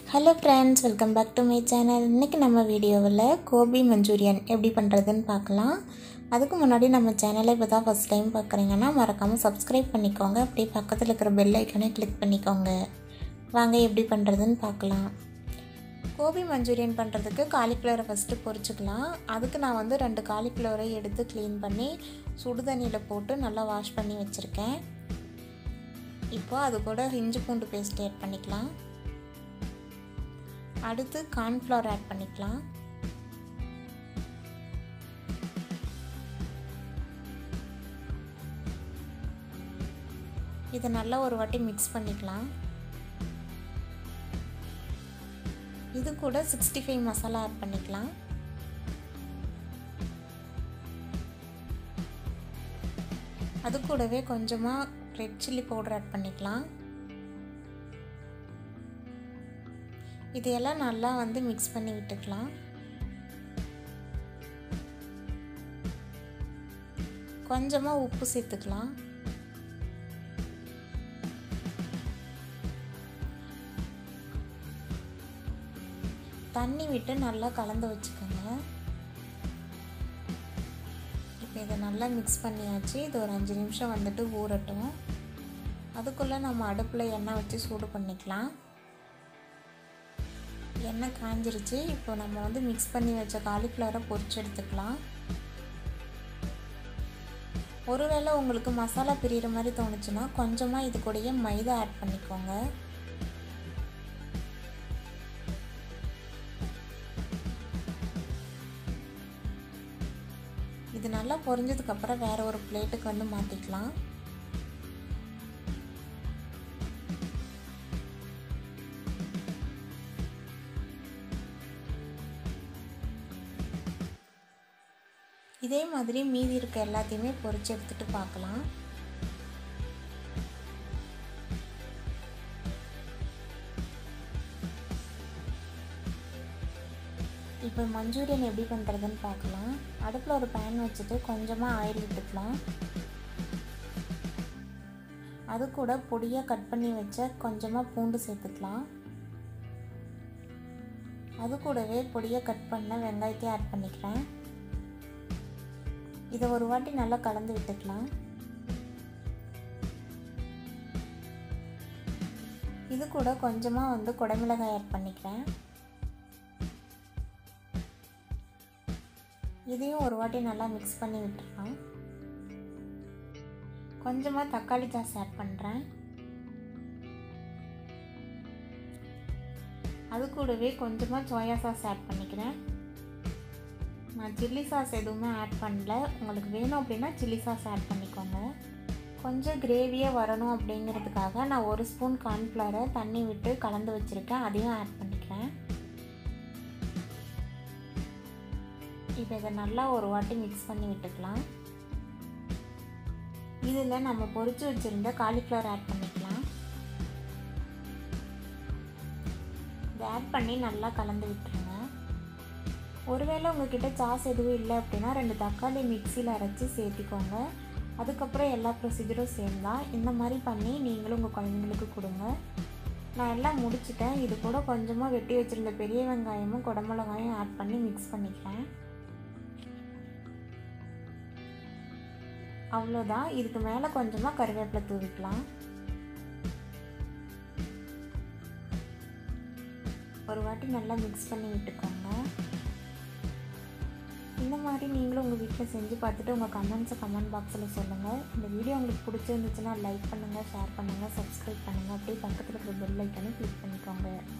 hello friends welcome back to my channel இன்றைக்கி நம்ம வீடியோவில் கோபி மஞ்சூரியன் எப்படி பண்ணுறதுன்னு பார்க்கலாம் அதுக்கு முன்னாடி நம்ம சேனலை இப்போ தான் ஃபஸ்ட் டைம் பார்க்குறீங்கன்னா மறக்காமல் சப்ஸ்கிரைப் பண்ணிக்கோங்க அப்படியே பக்கத்தில் இருக்கிற பெல் ஐக்கனை கிளிக் பண்ணிக்கோங்க வாங்க எப்படி பண்ணுறதுன்னு பார்க்கலாம் கோபி மஞ்சூரியன் பண்ணுறதுக்கு காலிஃப்ளவரை ஃபஸ்ட்டு பொரிச்சுக்கலாம் அதுக்கு நான் வந்து ரெண்டு காலிஃப்ளவரை எடுத்து க்ளீன் பண்ணி சுடு தண்ணியில் போட்டு நல்லா வாஷ் பண்ணி வச்சுருக்கேன் இப்போ அது கூட இஞ்சி பூண்டு பேஸ்ட் ஆட் பண்ணிக்கலாம் அடுத்து கார்ன்ஃப்ளவர் ஆட் பண்ணிக்கலாம் இதை நல்லா ஒரு வாட்டி மிக்ஸ் பண்ணிக்கலாம் இது கூட சிக்ஸ்டி ஃபைவ் மசாலா ஆட் பண்ணிக்கலாம் அது கூடவே கொஞ்சமாக ரெட் சில்லி பவுடர் ஆட் பண்ணிக்கலாம் இதையெல்லாம் நல்லா வந்து மிக்ஸ் பண்ணி விட்டுக்கலாம் கொஞ்சமாக உப்பு சேர்த்துக்கலாம் தண்ணி விட்டு நல்லா கலந்து வச்சுக்கோங்க இப்போ இதை நல்லா மிக்ஸ் பண்ணியாச்சு இது ஒரு அஞ்சு நிமிஷம் வந்துட்டு ஊறட்டும் அதுக்குள்ளே நம்ம அடுப்பில் எண்ணெய் வச்சு சூடு பண்ணிக்கலாம் எண்ணெய் காஞ்சிருச்சு இப்போ நம்ம வந்து மிக்ஸ் பண்ணி வச்ச காலிஃப்ளவரை பொரிச்சு எடுத்துக்கலாம் ஒருவேளை உங்களுக்கு மசாலா பிரிகிற மாதிரி தோணுச்சுன்னா கொஞ்சமாக இது கூடயே மைதா ஆட் பண்ணிக்கோங்க இது நல்லா பொரிஞ்சதுக்கப்புறம் வேறு ஒரு பிளேட்டுக்கு வந்து மாற்றிக்கலாம் இதே மாதிரி மீதி இருக்க எல்லாத்தையுமே பொரிச்சு எடுத்துகிட்டு பார்க்கலாம் இப்போ மஞ்சூரியன் எப்படி பண்ணுறதுன்னு பார்க்கலாம் அடுப்பில் ஒரு பேன் வச்சுட்டு கொஞ்சமாக ஆயில் விட்டுக்கலாம் அது கூட பொடியாக கட் பண்ணி வச்ச கொஞ்சமாக பூண்டு சேர்த்துக்கலாம் அது கூடவே பொடியாக கட் பண்ண வெங்காயத்தையும் ஆட் பண்ணிக்கிறேன் இதை ஒரு வாட்டி நல்லா கலந்து விட்டுக்கலாம் இது கூட கொஞ்சமாக வந்து குடமிளகாய் ஆட் பண்ணிக்கிறேன் இதையும் ஒரு வாட்டி நல்லா மிக்ஸ் பண்ணி விட்டுருலாம் கொஞ்சமாக தக்காளி சாஸ் ஆட் பண்ணுறேன் அது கூடவே கொஞ்சமாக சோயா சாஸ் ஆட் பண்ணிக்கிறேன் நான் சில்லி சாஸ் எதுவுமே ஆட் பண்ணல உங்களுக்கு வேணும் அப்படின்னா சில்லி சாஸ் ஆட் பண்ணிக்கோங்க கொஞ்சம் கிரேவியாக வரணும் அப்படிங்கிறதுக்காக நான் ஒரு ஸ்பூன் கார்ன்ஃப்ளவரை தண்ணி விட்டு கலந்து வச்சுருக்கேன் அதையும் ஆட் பண்ணிக்கிறேன் இப்போ இதை நல்லா ஒரு வாட்டி மிக்ஸ் பண்ணி விட்டுக்கலாம் இதில் நம்ம பொரிச்சு வச்சுருந்த காலிஃப்ளவர் ஆட் பண்ணிக்கலாம் இதை ஆட் பண்ணி நல்லா கலந்து விட்டுருங்க ஒருவேளை உங்ககிட்ட சாஸ் எதுவும் இல்லை அப்படின்னா ரெண்டு தக்காளி மிக்சியில் அரைச்சி சேர்த்திக்கோங்க அதுக்கப்புறம் எல்லா ப்ரொசீஜரும் சேர்ந்தா இந்த மாதிரி பண்ணி நீங்களும் உங்கள் குழந்தைங்களுக்கு கொடுங்க நான் எல்லாம் முடிச்சிட்டேன் இது கூட கொஞ்சமாக வெட்டி வச்சுருந்த பெரிய வெங்காயமும் குடமிளகாயும் ஆட் பண்ணி மிக்ஸ் பண்ணிக்கிறேன் அவ்வளோதான் இதுக்கு மேலே கொஞ்சமாக கருவேப்பிலை தூவிக்கலாம் ஒரு வாட்டி நல்லா மிக்ஸ் பண்ணி விட்டுக்கோங்க இந்த மாதிரி நீங்களும் உங்கள் வீட்டில் செஞ்சு பார்த்துட்டு உங்கள் கமெண்ட்ஸை கமெண்ட் பாக்ஸில் சொல்லுங்கள் இந்த வீடியோ உங்களுக்கு பிடிச்சிருந்துச்சுன்னா லைக் பண்ணுங்கள் ஷேர் பண்ணுங்கள் சப்ஸ்கிரைப் பண்ணுங்கள் அப்படியே பக்கத்தில் இருக்கிற பெல் ஐக்கனை கிளிக் பண்ணிக்கோங்க